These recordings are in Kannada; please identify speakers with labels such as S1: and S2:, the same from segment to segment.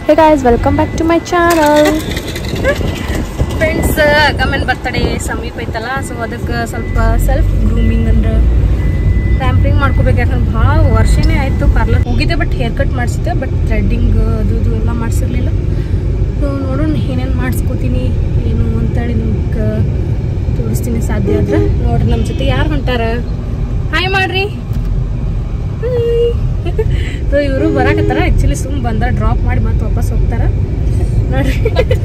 S1: Hey guys welcome back to my channel friends ಗಮನ್ ಬರ್ತಡೇ ಸಮೀಪ ಐತಲ್ಲ ಸೊ ಅದಕ್ಕೆ ಸ್ವಲ್ಪ ಸೆಲ್ಫ್ ಗ್ರೂಮಿಂಗ್ ಅಂದ್ರೆ ಪ್ಯಾಂಪ್ರಿಂಗ್ ಮಾಡ್ಕೋಬೇಕು ಯಾಕಂದ್ರೆ ಭಾಳ ವರ್ಷನೇ ಆಯಿತು ಪಾರ್ಲರ್ ಹೋಗಿದ್ದೆ ಬಟ್ ಹೇರ್ ಕಟ್ ಮಾಡಿಸಿದ್ದೆ ಬಟ್ ಥ್ರೆಡ್ಡಿಂಗ್ ಅದು ಇದು ಎಲ್ಲ ಮಾಡಿಸಿರ್ಲಿಲ್ಲ ಸೊ ನೋಡೋಣ ಏನೇನು ಮಾಡಿಸ್ಕೋತೀನಿ ಏನು ಅಂತೇಳಿ ನಿಮ್ಗೆ ತೋರಿಸ್ತೀನಿ ಸಾಧ್ಯ ಆದ್ರೆ ನೋಡ್ರಿ ನಮ್ಮ ಜೊತೆ ಯಾರು ಹೊಂಟಾರ ಹಾಯ್ ಮಾಡ್ರಿ ಸೊ ಇವರು ಬರಾಕತ್ತಾರ ಆ್ಯಕ್ಚುಲಿ ಸುಮ್ ಬಂದ ಡ್ರಾಪ್ ಮಾಡಿ ಮತ್ತೆ ವಾಪಸ್ ಹೋಗ್ತಾರ ನೋಡ್ರಿ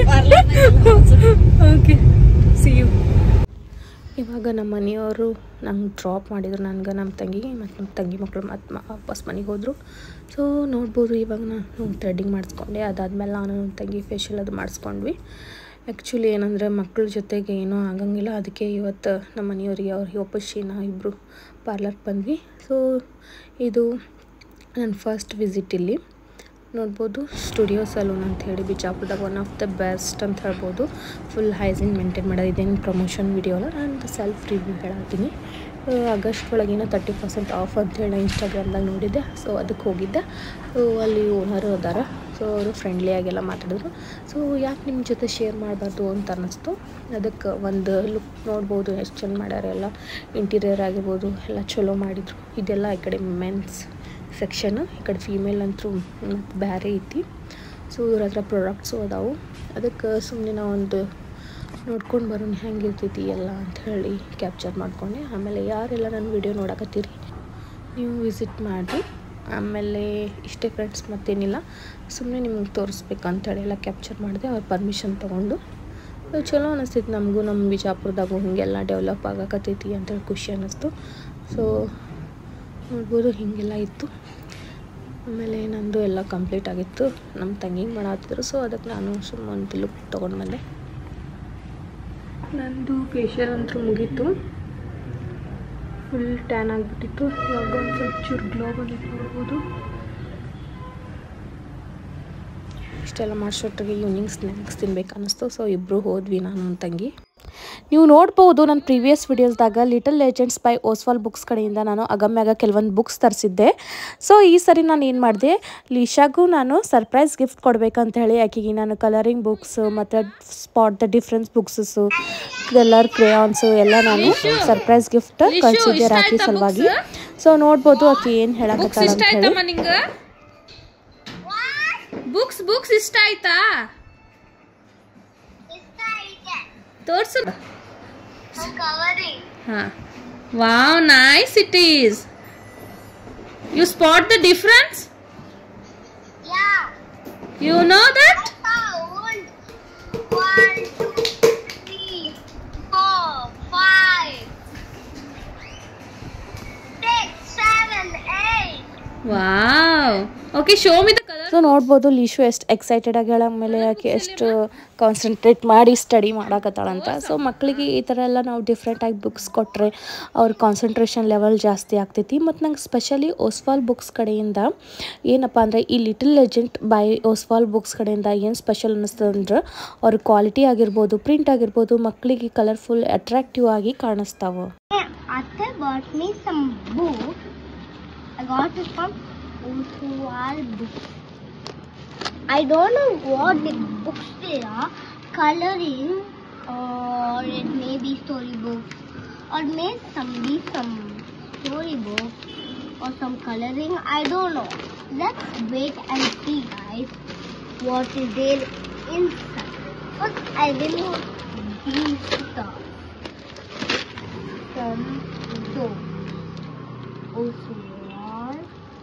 S1: ಓಕೆ ಸಿ ಯು ಇವಾಗ ನಮ್ಮ ಮನೆಯವರು ನಂಗೆ ಡ್ರಾಪ್ ಮಾಡಿದ್ರು ನನಗೆ ನಮ್ಮ ತಂಗಿಗೆ ಮತ್ತು ನಮ್ಮ ತಂಗಿ ಮಕ್ಕಳು ಮತ್ತು ವಾಪಸ್ ಮನೆಗೆ ಹೋದರು ಸೊ ನೋಡ್ಬೋದು ಇವಾಗ ನಾನು ಥ್ರೆಡ್ಡಿಂಗ್ ಮಾಡಿಸ್ಕೊಂಡೆ ಅದಾದಮೇಲೆ ನಾನು ನನ್ನ ತಂಗಿ ಫೇಶಿಯಲ್ ಅದು ಮಾಡಿಸ್ಕೊಂಡ್ವಿ ಆ್ಯಕ್ಚುಲಿ ಏನಂದರೆ ಮಕ್ಕಳ ಜೊತೆಗೆ ಏನೂ ಆಗಂಗಿಲ್ಲ ಅದಕ್ಕೆ ಇವತ್ತು ನಮ್ಮ ಮನೆಯವರಿಗೆ ಅವ್ರಿಗೆ ವಾಪಸ್ ನಾವು ಇಬ್ಬರು ಪಾರ್ಲರ್ಗೆ ಬಂದ್ವಿ ಸೊ ಇದು ನನ್ನ ಫಸ್ಟ್ ವಿಸಿಟ್ ಇಲ್ಲಿ ನೋಡ್ಬೋದು ಸ್ಟುಡಿಯೋ ಸಲೂನ್ ಅಂತ ಹೇಳಿ ಬಿಜಾಪುರದಾಗ ಒನ್ ಆಫ್ ದ ಬೆಸ್ಟ್ ಅಂತ ಹೇಳ್ಬೋದು ಫುಲ್ ಹೈಜೀನ್ ಮೇಂಟೈನ್ ಮಾಡೋದು ಇದೇನು ಪ್ರಮೋಷನ್ ವಿಡಿಯೋ ಅಲ್ಲ ನಾನು ಸೆಲ್ಫ್ ರಿವ್ಯೂ ಹೇಳತ್ತೀನಿ ಆಗಸ್ಟ್ ಒಳಗೇನೋ ತರ್ಟಿ ಪರ್ಸೆಂಟ್ ಆಫ್ ಅಂತ ಹೇಳಿ ನಾನು ಇನ್ಸ್ಟಾಗ್ರಾಮ್ದಾಗ ನೋಡಿದ್ದೆ ಸೊ ಅದಕ್ಕೆ ಹೋಗಿದ್ದೆ ಸೊ ಅಲ್ಲಿ ಓನರು ಅದಾರ ಸೊ ಅವರು ಫ್ರೆಂಡ್ಲಿಯಾಗೆಲ್ಲ ಮಾತಾಡಿದ್ರು ಸೊ ಯಾಕೆ ನಿಮ್ಮ ಜೊತೆ ಶೇರ್ ಮಾಡಬಾರ್ದು ಅಂತ ಅನ್ನಿಸ್ತು ಅದಕ್ಕೆ ಒಂದು ಲುಕ್ ನೋಡ್ಬೋದು ಎಷ್ಟು ಚೆಂದ ಮಾಡ್ಯಾರ ಎಲ್ಲ ಇಂಟೀರಿಯರ್ ಆಗಿರ್ಬೋದು ಎಲ್ಲ ಚಲೋ ಮಾಡಿದರು ಇದೆಲ್ಲ ಈ ಕಡೆ ಮೆನ್ಸ್ ಸೆಕ್ಷನ್ ಈ ಕಡೆ ಫೀಮೇಲ್ ಅಂತೂ ಮತ್ತು ಬೇರೆ ಐತಿ ಸೊ ಇವ್ರ ಹತ್ರ ಪ್ರಾಡಕ್ಟ್ಸು ಅದಾವು ಅದಕ್ಕೆ ಸುಮ್ಮನೆ ನಾವೊಂದು ನೋಡ್ಕೊಂಡು ಬರೋಣ ಹೆಂಗಿರ್ತೈತಿ ಎಲ್ಲ ಅಂತ ಹೇಳಿ ಕ್ಯಾಪ್ಚರ್ ಮಾಡ್ಕೊಂಡೆ ಆಮೇಲೆ ಯಾರೆಲ್ಲ ನನ್ನ ವೀಡಿಯೋ ನೋಡಕತ್ತೀರಿ ನೀವು ವಿಸಿಟ್ ಮಾಡಿರಿ ಆಮೇಲೆ ಇಷ್ಟೇ ಫ್ರೆಂಡ್ಸ್ ಮತ್ತೇನಿಲ್ಲ ಸುಮ್ಮನೆ ನಿಮ್ಗೆ ತೋರಿಸ್ಬೇಕಂತೇಳಿ ಎಲ್ಲ ಕ್ಯಾಪ್ಚರ್ ಮಾಡಿದೆ ಅವ್ರ ಪರ್ಮಿಷನ್ ತೊಗೊಂಡು ಅದು ಚಲೋ ಅನ್ನಿಸ್ತೈತಿ ನಮಗೂ ನಮ್ಮ ಬಿಜಾಪುರದಾಗೂ ಹೀಗೆಲ್ಲ ಡೆವಲಪ್ ಆಗಕತ್ತೈತಿ ಅಂತೇಳಿ ಖುಷಿ ಅನ್ನಿಸ್ತು ಸೊ ನೋಡ್ಬೋದು ಹೀಗೆಲ್ಲ ಇತ್ತು ಆಮೇಲೆ ನಂದು ಎಲ್ಲ ಕಂಪ್ಲೀಟ್ ಆಗಿತ್ತು ನಮ್ಮ ತಂಗಿಗೆ ಮಾಡತ್ತಿದ್ರು ಸೊ ಅದಕ್ಕೆ ನಾನು ಸುಮ್ಮನೆ ಒಂದು ಲುಕ್ ತೊಗೊಂಡು ಬಂದೆ ನಂದು ಫೇಶಿಯಲ್ ಅಂತೂ ಮುಗೀತು ಫುಲ್ ಟ್ಯಾನ್ ಆಗಿಬಿಟ್ಟಿತ್ತು ಇವಾಗ ಒಂದು ಸ್ವಲ್ಪ ಚೂರು ಗ್ಲೋ ಬಂದಿತ್ತು ನೋಡ್ಬೋದು ಇಷ್ಟೆಲ್ಲ ಮಾಡಿಸೋಟ್ರಿಗೆ ಈವ್ನಿಂಗ್ ಸ್ನ್ಯಾಕ್ಸ್ ತಿನ್ಬೇಕು ಅನ್ನಿಸ್ತು ಸೊ ಇಬ್ಬರು ಹೋದ್ವಿ ನಾನು ನನ್ನ ತಂಗಿ ನೀವು ನೋಡ್ಬೋದು ನನ್ನ ಪ್ರೀವಿಯಸ್ ವಿಡಿಯೋಸ್ದಾಗ little legends by Oswal books ಕಡೆಯಿಂದ ನಾನು ಅಗಮ್ಯಾಗ ಕೆಲವೊಂದು ಬುಕ್ಸ್ ತರಿಸಿದ್ದೆ ಸೊ ಈ ಸರಿ ನಾನು ಏನು ಮಾಡಿದೆ ಲೀಶಾಗೂ ನಾನು ಸರ್ಪ್ರೈಸ್ ಗಿಫ್ಟ್ ಕೊಡ್ಬೇಕಂತ ಹೇಳಿ ಆಕೆಗೆ ನಾನು ಕಲರಿಂಗ್ ಬುಕ್ಸ್ ಮತ್ತು ಸ್ಪಾಟ್ ದ ಡಿಫ್ರೆನ್ಸ್ ಬುಕ್ಸಸ್ಸು ಕಲರ್ ಕ್ರೇಯಾನ್ಸು ಎಲ್ಲ ನಾನು ಸರ್ಪ್ರೈಸ್ ಗಿಫ್ಟ್ ಕಳಿಸಿದ್ದೆ ರಾಖಿ ಸಲುವಾಗಿ ಸೊ ನೋಡ್ಬೋದು ಆಕೆ ಏನು ಹೇಳಕತ್ತಾಳ ಅಂತ ಹೇಳಿ
S2: ನಿಂಗ ಬುಕ್ಸ್ ಬುಕ್ಸ್ ಇಷ್ಟ ಆಯ್ತಾ ತೋರ್ಸು ಹಾ wow nice it is you spot the difference you know that wow okay show me the colour
S1: so ನೋಡ್ಬೋದು ಲೀಶು ಎಷ್ಟು ಎಕ್ಸೈಟೆಡ್ ಆಗಿ ಆಮೇಲೆ ಆಕೆ ಎಷ್ಟು ಕಾನ್ಸಂಟ್ರೇಟ್ ಮಾಡಿ ಸ್ಟಡಿ ಮಾಡಕತ್ತಾಳಂತ ಸೊ ಮಕ್ಕಳಿಗೆ ಈ ಥರ ಎಲ್ಲ ನಾವು ಡಿಫ್ರೆಂಟಾಗಿ ಬುಕ್ಸ್ ಕೊಟ್ಟರೆ ಅವ್ರ ಕಾನ್ಸಂಟ್ರೇಷನ್ ಲೆವೆಲ್ ಜಾಸ್ತಿ ಆಗ್ತೈತಿ ಮತ್ತು ನಂಗೆ ಸ್ಪೆಷಲಿ ಓಸ್ವಾಲ್ ಬುಕ್ಸ್ ಕಡೆಯಿಂದ ಏನಪ್ಪ ಅಂದರೆ ಈ little legend by Oswal books ಕಡೆಯಿಂದ ಏನು ಸ್ಪೆಷಲ್ ಅನ್ನಿಸ್ತದೆ ಅಂದ್ರೆ ಅವ್ರ ಕ್ವಾಲಿಟಿ ಆಗಿರ್ಬೋದು ಪ್ರಿಂಟ್ ಆಗಿರ್ಬೋದು ಮಕ್ಕಳಿಗೆ ಕಲರ್ಫುಲ್ ಅಟ್ರಾಕ್ಟಿವ್ ಆಗಿ ಕಾಣಿಸ್ತಾವೆ
S3: Atte bought me some book. I got it from Usual Books. I don't know what the books they are. Coloring or it may be storybooks or may some be some storybooks or some coloring. I don't know. Let's wait and see guys what is there inside. First I will these stuff from the OCR.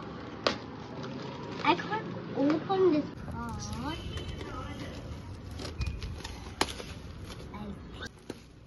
S3: I can't open this part. I-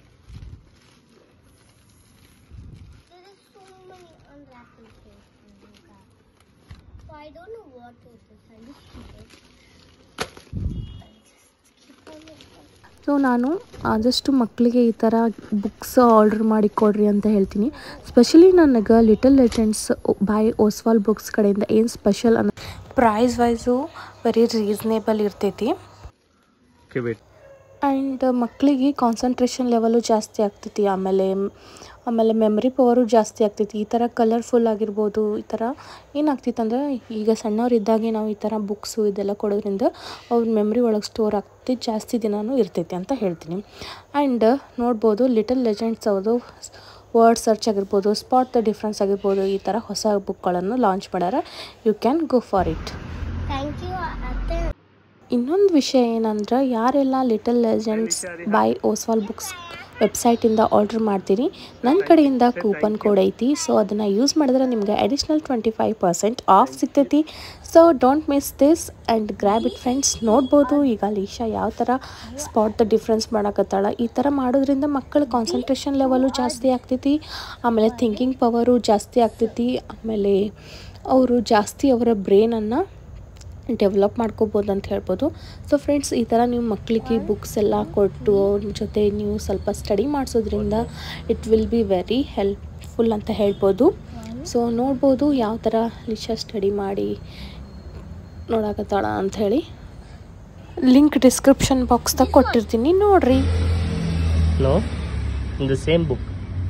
S3: There is so many unwrapping things in this bag. So I don't know what it is. I just keep it. I just keep on it.
S1: So ನಾನು ಆದಷ್ಟು ಮಕ್ಕಳಿಗೆ ಈ ಥರ ಬುಕ್ಸ್ ಆರ್ಡರ್ ಮಾಡಿ ಕೊಡ್ರಿ ಅಂತ ಹೇಳ್ತೀನಿ ಸ್ಪೆಷಲಿ ನನಗೆ little legends by Oswal books ಕಡೆಯಿಂದ ಏನು ಸ್ಪೆಷಲ್ ಅನ್ನೋ ಪ್ರೈಸ್ ವೈಸು ವೆರಿ ರೀಸನೇಬಲ್ ಇರ್ತೈತಿ
S4: Okay, wait.
S1: ಆ್ಯಂಡ್ ಮಕ್ಕಳಿಗೆ ಕಾನ್ಸಂಟ್ರೇಷನ್ ಲೆವೆಲು ಜಾಸ್ತಿ ಆಗ್ತೈತಿ ಆಮೇಲೆ ಆಮೇಲೆ ಮೆಮ್ರಿ ಪವರು ಜಾಸ್ತಿ ಆಗ್ತೈತಿ ಈ ಥರ ಕಲರ್ಫುಲ್ ಆಗಿರ್ಬೋದು ಈ ಥರ ಏನಾಗ್ತೈತೆ ಅಂದ್ರೆ ಈಗ ಸಣ್ಣವರಿದ್ದಾಗೆ ನಾವು ಈ ಥರ ಬುಕ್ಸು ಇದೆಲ್ಲ ಕೊಡೋದ್ರಿಂದ ಅವ್ರ ಮೆಮ್ರಿ ಒಳಗೆ ಸ್ಟೋರ್ ಆಗ್ತೈತಿ ಜಾಸ್ತಿ ದಿನವೂ ಇರ್ತೈತಿ ಅಂತ ಹೇಳ್ತೀನಿ ಆ್ಯಂಡ್ ನೋಡ್ಬೋದು ಲಿಟಲ್ ಲೆಜೆಂಡ್ಸ್ ಅವ್ರದ್ದು ವರ್ಡ್ ಸರ್ಚ್ ಆಗಿರ್ಬೋದು ಸ್ಪಾಟ್ ದ ಡಿಫ್ರೆನ್ಸ್ ಆಗಿರ್ಬೋದು ಈ ಥರ ಹೊಸ ಬುಕ್ಗಳನ್ನು ಲಾಂಚ್ ಮಾಡ್ಯಾರ you can go for it
S3: thank you ಅತ್ತೆ
S1: ಇನ್ನೊಂದು ವಿಷಯ ಏನಂದ್ರೆ ಯಾರೆಲ್ಲ little legends by Oswal books ವೆಬ್ಸೈಟಿಂದ ಆರ್ಡ್ರ್ ಮಾಡ್ತೀರಿ ನನ್ನ ಕಡೆಯಿಂದ ಕೂಪನ್ ಕೋಡ್ ಐತಿ ಸೊ ಅದನ್ನು ಯೂಸ್ ಮಾಡಿದ್ರೆ ನಿಮ್ಗೆ additional twenty five percent off ಸಿಗ್ತೈತಿ so don't miss this and grab it friends ನೋಡ್ಬೋದು ಈಗ ಲೀಶಾ ಯಾವ ಥರ ಸ್ಪಾಟ್ ದ ಡಿಫ್ರೆನ್ಸ್ ಮಾಡಕತ್ತಾಳ ಈ ಥರ ಮಾಡೋದ್ರಿಂದ ಮಕ್ಕಳ ಕಾನ್ಸಂಟ್ರೇಷನ್ ಲೆವೆಲು ಜಾಸ್ತಿ ಆಗ್ತೈತಿ ಆಮೇಲೆ ಥಿಂಕಿಂಗ್ ಪವರು ಜಾಸ್ತಿ ಆಗ್ತೈತಿ ಆಮೇಲೆ ಅವರು ಜಾಸ್ತಿ ಅವರ ಬ್ರೈನನ್ನು ಡೆವಲಪ್ ಮಾಡ್ಕೋಬೋದು ಅಂತ ಹೇಳ್ಬೋದು ಸೊ ಫ್ರೆಂಡ್ಸ್ ಈ ಥರ ನೀವು ಮಕ್ಕಳಿಗೆ ಬುಕ್ಸ್ ಎಲ್ಲ ಕೊಟ್ಟು ಅವ್ರ ಜೊತೆ ನೀವು ಸ್ವಲ್ಪ ಸ್ಟಡಿ ಮಾಡಿಸೋದ್ರಿಂದ it will be very helpful ಅಂತ ಹೇಳ್ಬೋದು ಸೊ ನೋಡ್ಬೋದು ಯಾವ ಥರ ಲಿಶಾ ಸ್ಟಡಿ ಮಾಡಿ ನೋಡಕತ್ತಾಳ ಅಂಥೇಳಿ ಲಿಂಕ್ ಡಿಸ್ಕ್ರಿಪ್ಷನ್ ಬಾಕ್ಸ್ದಾಗ ಕೊಟ್ಟಿರ್ತೀನಿ ನೋಡ್ರಿ
S4: No, in the same book.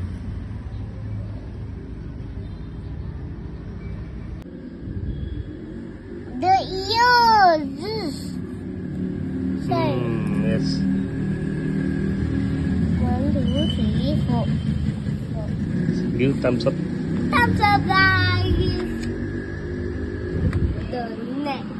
S3: The ears. Sorry.
S4: Hmm, yes.
S3: One, two, three, four.
S4: Give thumbs up.
S3: Thumbs up, guys. The next.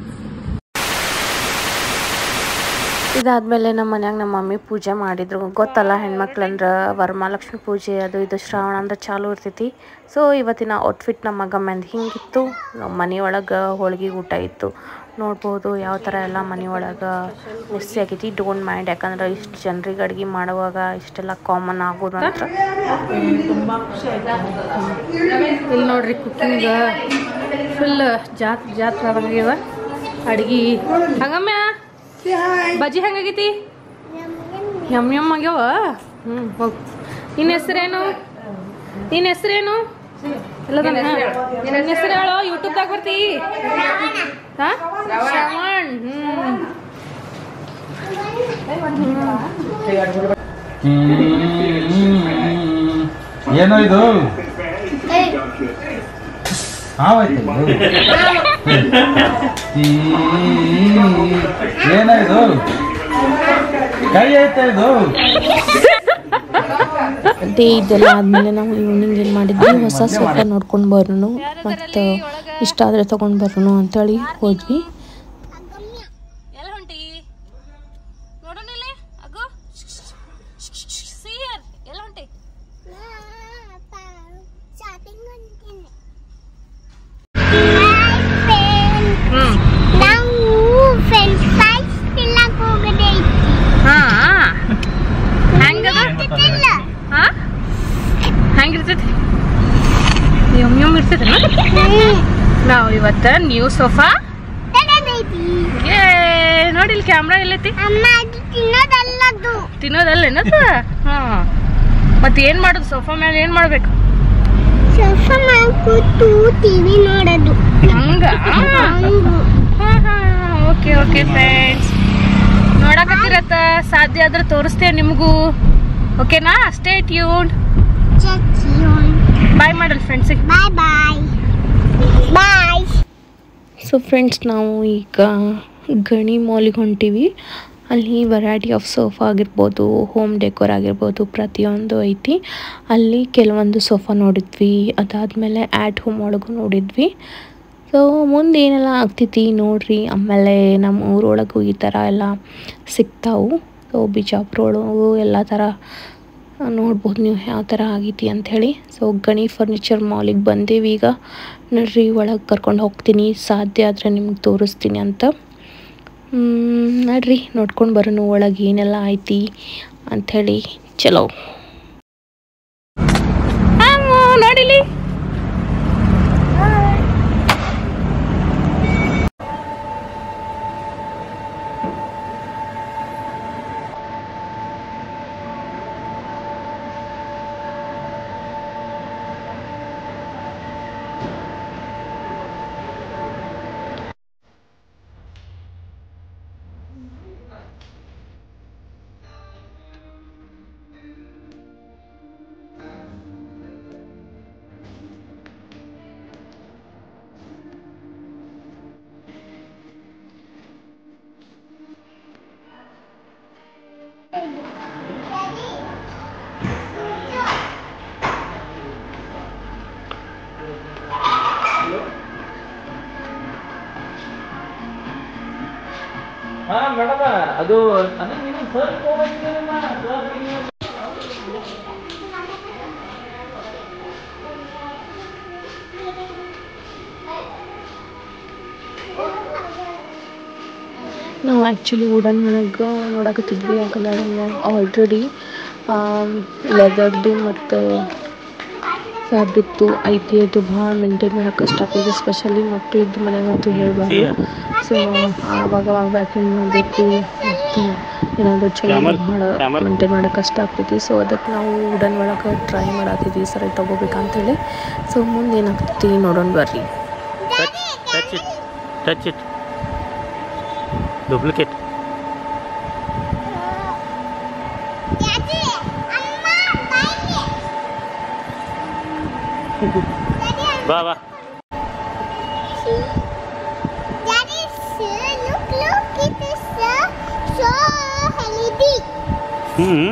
S1: ಇದಾದಮೇಲೆ ನಮ್ಮ ಮನ್ಯಾಗ ನಮ್ಮ ಮಮ್ಮಿ ಪೂಜೆ ಮಾಡಿದ್ರು ಗೊತ್ತಲ್ಲ ಹೆಣ್ಮಕ್ಳಂದ್ರೆ ವರಮಹಾಲಕ್ಷ್ಮಿ ಪೂಜೆ ಅದು ಇದು ಶ್ರಾವಣ ಅಂದ್ರೆ ಚಾಲು ಇರ್ತೈತಿ ಸೊ ಇವತ್ತಿನ ಔಟ್ಫಿಟ್ ನಮ್ಮ ಮಗ ಮಂದಿ ಹಿಂಗಿತ್ತು ನಮ್ಮ ಮನೆಯೊಳಗೆ ಹೋಳ್ಗೆ ಊಟ ಇತ್ತು ನೋಡ್ಬೋದು ಯಾವ ಥರ ಎಲ್ಲ ಮನೆಯೊಳಗೆ ಮಿಸ್ ಆಗೈತಿ ಡೋಂಟ್ ಮೈಂಡ್ ಯಾಕಂದ್ರೆ ಇಷ್ಟು ಜನರಿಗೆ ಅಡುಗೆ ಮಾಡುವಾಗ ಇಷ್ಟೆಲ್ಲ ಕಾಮನ್ ಆಗೋದು ಅಂತ
S2: ಇಲ್ಲಿ ನೋಡ್ರಿ ಕುಕ್ಕಿಂಗ್ ಫುಲ್ ಜಾತ್ ಜಾತ್ರೆ ಆದಂಗಿವ ಅಡ್ಗಿ ಹಂಗಮ್ಯ ಬಜ್ಜಿ ಹೆಂಗಾಗೈತಿ ಯಮ್ ಯಮ್ ಆಗ್ಯಾವ ಹ್ಞೂ ಹೋಗ್ ನಿನ್ನ ಹೆಸರೇನು ನಿನ್ನ ಹೆಸರೇನು ಎಲ್ಲ ನಿನ್ನ ಹೆಸರು ಹೇಳೋ ಯೂಟ್ಯೂಬ್ದಾಗ ಬರ್ತಿ ಹಾ ಶ್ರವಣ್ ಹ್ಞೂ
S5: ಏನೋ ಇದು ಹಾವಾಯ್ತು ಏನೋ ಇದು ಕೈ ಆಯ್ತಾ ಇದು
S1: ಡೇ ಇದೆಲ್ಲ ಆದಮೇಲೆ ನಾವು ಈವ್ನಿಂಗ್ ಏನು ಮಾಡಿದ್ವಿ ಹೊಸ ಸೋಫಾ ನೋಡ್ಕೊಂಡು ಬರೋಣ ಮತ್ತು ಇಷ್ಟ ಆದರೆ ತೊಗೊಂಡು ಬರೋಣ ಅಂತೇಳಿ ಹೋದ್ವಿ
S2: ಎಲ್ಲ ಹೊಂಟಿ ನೋಡೋಣ ಇಲ್ಲಿ ಅಗೋ ಸೀಯರ್ ಎಲ್ಲ ಹೊಂಟಿ ಹ್ಮ್
S3: ನಾವು ಫ್ರೆಂಚ್ ಫ್ರೈಸ್ ತಿನ್ನಕ್ ಹೋಗದೆ
S2: ಹಾ ಹೆಂಗದ
S3: ಇಲ್ಲ
S2: ಹಾ ಹೆಂಗಿರ್ತೈತಿ ಯಮ್ ಯಮ್ ಇರ್ತೈತಿ ನಾವು ಇವತ್ತ ನ್ಯೂ ಸೋಫಾ ಏ ನೋಡಿ ಇಲ್ಲಿ ಕ್ಯಾಮ್ರಾ ಎಲ್ಲೈತಿ
S3: ಅಮ್ಮ ಅದು ತಿನ್ನೋದಲ್ಲದು
S2: ತಿನ್ನೋದಲ್ಲ ಏನದ ಹಾ ಮತ್ತೆ ಏನ್ ಮಾಡೋದು ಸೋಫಾ ಮೇಲೆ ಏನ್ ಮಾಡ್ಬೇಕು
S3: ಸ್ವಲ್ಪ ನಾವು ಕೂತು ಟಿವಿ ನೋಡೋದು
S2: ಹಂಗ
S3: ಹಂಗು.
S2: ಓಕೆ ಓಕೆ ಫ್ರೆಂಡ್ಸ್ ನೋಡಕತ್ತಿರತ್ತ ಸಾಧ್ಯ ಆದ್ರೆ ತೋರಿಸ್ತೇವೆ ನಿಮಗೂ ಓಕೆನಾ ಸ್ಟೇ ಟ್ಯೂನ್
S3: ಚಚ್ಚಿಯೋನ್.
S2: ಬಾಯ್ ಮಾಡಲ್ ಫ್ರೆಂಡ್ಸಿಗೆ
S3: ಬಾಯ್ ಬಾಯ್ ಬಾಯ್
S1: ಸೊ ಫ್ರೆಂಡ್ಸ್ ನಾವು ಈಗ ಗಣಿ ಮಾಲಿಗೆ ಹೊಂಟೀವಿ ಅಲ್ಲಿ ವೆರೈಟಿ ಆಫ್ ಸೋಫಾ ಆಗಿರ್ಬೋದು ಹೋಮ್ ಡೆಕೋರ್ ಆಗಿರ್ಬೋದು ಪ್ರತಿಯೊಂದು ಐತಿ ಅಲ್ಲಿ ಕೆಲವೊಂದು ಸೋಫಾ ನೋಡಿದ್ವಿ ಅದಾದಮೇಲೆ ಆ್ಯಟ್ ಹೋಮ್ ಒಳಗೂ ನೋಡಿದ್ವಿ ಸೊ ಮುಂದೆ ಏನೆಲ್ಲ ಆಗ್ತೈತಿ ನೋಡ್ರಿ ಆಮೇಲೆ ನಮ್ಮ ಊರೊಳಗೂ ಈ ಥರ ಎಲ್ಲ ಸಿಗ್ತಾವು ಸೊ ಬಿಜಾಪುರ ಒಳಗೂ ಎಲ್ಲ ಥರ ನೋಡ್ಬೋದು ನೀವು ಯಾವ ಥರ ಆಗೈತಿ ಅಂಥೇಳಿ ಸೊ ಗಣಿ ಫರ್ನಿಚರ್ ಮಾಲಿಗೆ ಬಂದೇವಿ ಈಗ ನೋಡ್ರಿ ಒಳಗೆ ಕರ್ಕೊಂಡು ಹೋಗ್ತೀನಿ ಸಾಧ್ಯ ಆದರೆ ನಿಮ್ಗೆ ತೋರಿಸ್ತೀನಿ ಅಂತ ಹ್ಮ್, ನಡ್ರಿ ನೋಡ್ಕೊಂಡು ಬರೋಣ ಒಳಗೆ ಏನೆಲ್ಲ ಐತಿ ಅಂಥೇಳಿ ಚಲೋ
S2: ನೋಡಿಲಿ
S5: ಹಾ ಮೇಡಮ ಅದು ಅದು ನೀವು ಸರ್ ಹೋಗ್ಬೇಕಿದ್ದೀರಮ್ಮ, ಸರ್ ನೀವು-
S1: ನಾವು ಆ್ಯಕ್ಚುಲಿ ವುಡನ್ ಒಳಗೆ ನೋಡಕತ್ತಿದ್ವಿ ಯಾಕಂದ್ರೆ ಆಲ್ರೆಡಿ ಲೆದರ್ದು ಮತ್ತು ಫ್ಯಾಬ್ರಿಕ್ದು ಐತಿ ಅದು ಭಾಳ ಮೇಂಟೈನ್ ಮಾಡೋಕೆ ಕಷ್ಟ ಆಗ್ತದೆ ಸ್ಪೆಷಲಿ ಮಕ್ಕಳಿದ್ದು ಮನೆಗಂತೂ ಹೇಳ್ಬಾರ್ದು ಸೊ ಆವಾಗ ಅವಾಗ ವ್ಯಾಕ್ಯೂಮ್ ಮಾಡಬೇಕು ಮತ್ತು ಏನಾದರೂ ಚಲೋ ಭಾಳ ಮೇಂಟೈನ್ ಮಾಡೋಕೆ ಕಷ್ಟ ಆಗ್ತೈತಿ ಸೊ ಅದಕ್ಕೆ ನಾವು ವುಡನ್ ಒಳಗೆ ಟ್ರೈ ಮಾಡತ್ತಿದ್ವಿ ಸರಿ ತೊಗೋಬೇಕಂತೇಳಿ ಸೊ ಮುಂದೆ ಏನಾಗ್ತೈತಿ ನೋಡೋಣ ಬರ್ರಿ
S4: Touch, touch it. Touch it. Duplicate.
S3: Daddy, Amma, bike. Daddy,
S4: Va, va.
S3: Daddy, sir, look, look, it is so, so healthy.
S4: Hmm.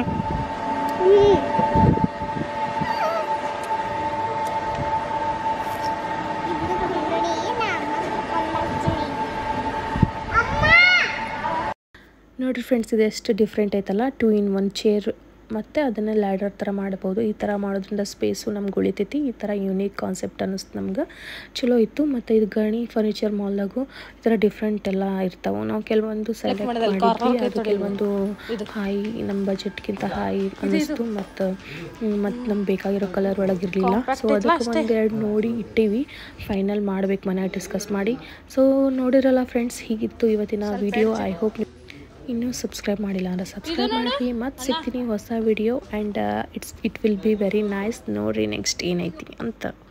S1: ನೋಡಿರಿ ಫ್ರೆಂಡ್ಸ್ ಇದು ಎಷ್ಟು ಡಿಫ್ರೆಂಟ್ ಐತಲ್ಲ ಟೂ ಇನ್ ಒನ್ ಚೇರ್ ಮತ್ತು ಅದನ್ನು ಲ್ಯಾಡರ್ ಥರ ಮಾಡ್ಬೋದು ಈ ಥರ ಮಾಡೋದ್ರಿಂದ ಸ್ಪೇಸು ನಮ್ಗೆ ಉಳಿತೈತಿ ಈ ಥರ ಯೂನಿಕ್ ಕಾನ್ಸೆಪ್ಟ್ ಅನ್ನಿಸ್ತು ನಮ್ಗೆ ಚಲೋ ಇತ್ತು ಮತ್ತು ಇದು ಗಣಿ ಫರ್ನಿಚರ್ ಮಾಲ್ದಾಗು ಈ ಥರ ಡಿಫ್ರೆಂಟ್ ಎಲ್ಲ ಇರ್ತಾವೆ ನಾವು ಕೆಲವೊಂದು ಸೆಲೆಕ್ಟ್ ಮಾಡಿದ್ವಿ ಅದು ಕೆಲವೊಂದು ಹೈ ನಮ್ಮ ಬಜೆಟ್ಗಿಂತ ಹೈ ಅನ್ನಿಸ್ತು ಮತ್ತು ಮತ್ತು ನಮ್ಗೆ ಬೇಕಾಗಿರೋ ಕಲರ್ ಒಳಗಿರಲಿಲ್ಲ ಸೊ ಅದಕ್ಕೆ ಒಂದೆರಡು ನೋಡಿ ಇಟ್ಟೀವಿ ಫೈನಲ್ ಮಾಡ್ಬೇಕು ಮನೆ ಡಿಸ್ಕಸ್ ಮಾಡಿ ಸೊ ನೋಡಿರಲ್ಲ ಫ್ರೆಂಡ್ಸ್ ಹೀಗಿತ್ತು ಇವತ್ತಿನ ವಿಡಿಯೋ ಐ ಹೋಪ್ ಇನ್ನೂ ಸಬ್ಸ್ಕ್ರೈಬ್ ಮಾಡಿಲ್ಲ ಅಂದರೆ ಸಬ್ಸ್ಕ್ರೈಬ್ ಮಾಡಿ ಮತ್ತೆ ಸಿಗ್ತೀನಿ ಹೊಸ video and it's it will be very nice ನೋಡ್ರಿ ನೆಕ್ಸ್ಟ್ ಏನೈತಿ ಅಂತ